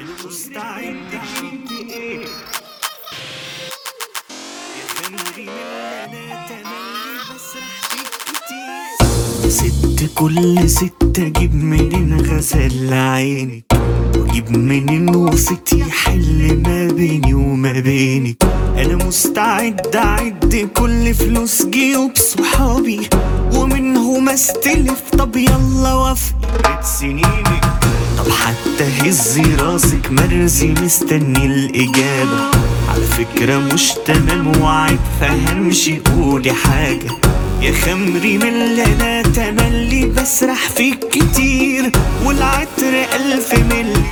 مستعد عندي ايه يا خمري من اللي انا تملي بسرح فيك كتير ست كل ست اجيب منين غزل عينك واجيب منين وسط يحل ما بيني وما بينك انا مستعد اعد كل فلوس جيوب صحابي ومنهم استلف طب يلا وافقي سنينك طب حتى هزي راسك مرزي مستني الإجابة على فكرة مش تمام وعيب فهمشي قولي حاجة يا خمري من اللي انا تملي بسرح فيك كتير والعطر ألف ملي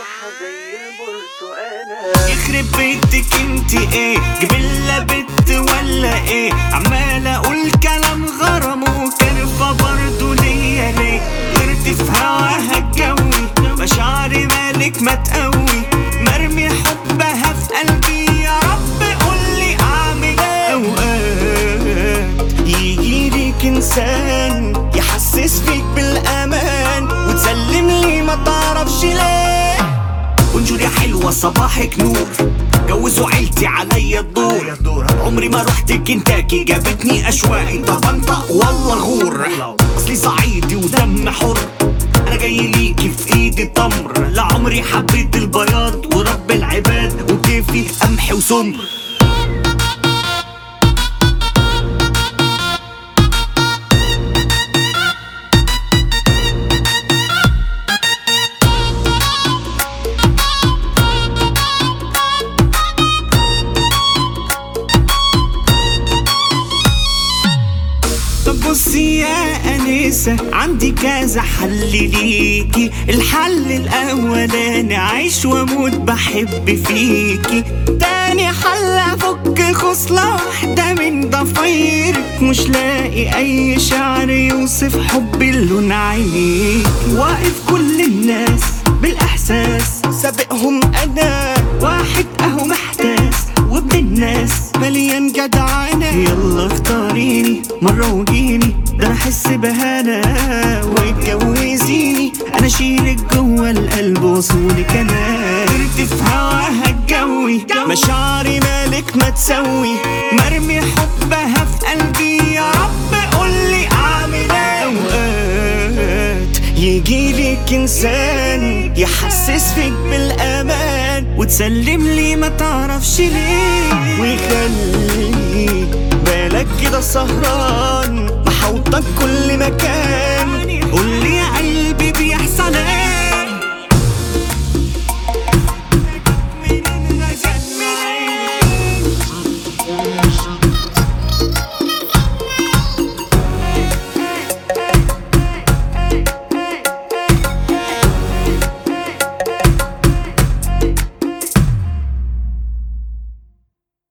يخرب بيتك انت ايه جبلة بت ولا ايه عمال اقول كلام غرام وكرفة برضو ليا ليه غرت في هواها الجوي مشاعري مالك ما تقوي مرمي حبها في قلبي يا رب قولي اعمل ايه اوقات يجي ليك انسان يحسس فيك بالامان وتسلم لي ما تعرفش ليه بونجور يا حلوة صباحك نور جوزوا عيلتي عليا الدور عمري ما رحت كنتاكي جابتني اشواقي طب انطق والله غور اصلي صعيدي ودم حر انا جاي ليكي في ايدي تمر لا عمري حبيت البياض ورب العباد وكيفي قمح وسمر طب بصي يا أنسة عندي كذا حل ليكي الحل الأولاني عيش وأموت بحب فيكي تاني حل أفك خصلة واحدة من ضفايرك مش لاقي أي شعر يوصف حبي لون عينيك واقف كل الناس بالإحساس سابقهم أنا واحد أهو محتاس وابن الناس مليان جدعنة يلا اختاريني مرة وجيني ده انا احس بهنا واتجوزيني انا اشيلك جوه القلب وصولك انا طرت في هواها الجوي مشاعري مالك ما تسوي مرمي حبها في قلبي يا رب قولي اعمل ايه اوقات يجي لك انسان يحسس فيك بالامان وتسلم لي ما تعرفش ليه ويخليك بالك كده سهران محوطك كل مكان قول لي يا قلبي بيحصل ايه